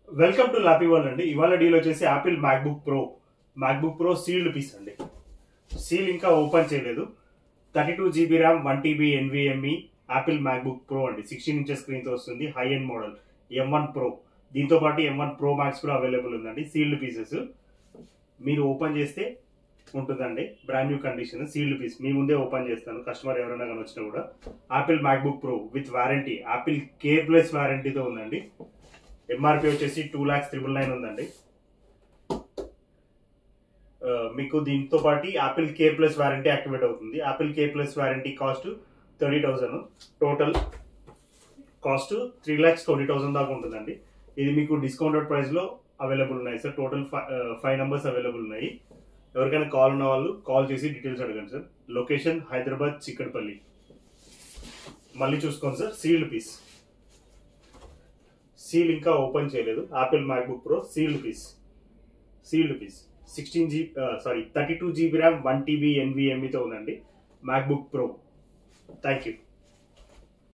welcome to లాపీ one అండి ఇవాళ deal వచ్చేసి Apple MacBook Pro MacBook Pro sealed piece అండి సీల్ ఇంకా ఓపెన్ చేయలేదు thirty two GB RAM one TB NVMe Apple MacBook Pro అండి sixteen inches స్క్రీన్తో వస్తుంది high end model M one Pro దీంతో పాటు ఎం వన్ ప్రో మ్యాక్స్ కూడా available ఉందండి సీల్డ్ పీసెస్ మీరు ఓపెన్ చేస్తే ఉంటుందండి brand new condition sealed piece మీ ముందే ఓపెన్ చేస్తాను కస్టమర్ ఎవరైనా కానీ వచ్చినా కూడా Apple MacBook Pro with warranty AppleCare plus వారంటీతో ఉందండి ఎంఆర్పి వచ్చేసి టూ ల్యాక్స్ త్రిబుల్ నైన్ ఉందండి ఆ, మీకు దీంతో పాటు AppleCare plus warranty activate అవుతుంది AppleCare plus warranty cost thirty thousand total cost three lakhs twenty thousand దాకా ఉంటుందండి ఇది మీకు డిస్కౌంటెడ్ ప్రైస్ లో అవైలబుల్ ఉన్నాయి sir total five numbers available ఉన్నాయి ఎవరికైనా కాల్ ఉన్న వాళ్ళు కాల్ చేసి డీటెయిల్స్ అడగండి సార్ లొకేషన్ హైదరాబాద్ చిక్కడపల్లి మళ్ళీ చూసుకోండి సార్ సీల్డ్ పీస్ సీల్ ఇంకా ఓపెన్ చేయలేదు Apple MacBook Pro sealed piece sealed piece sixteen G sorry thirty two GB RAM one TB ఎన్విఎంఈతో ఉందండి మ్యాక్బుక్ ప్రో థ్యాంక్ యూ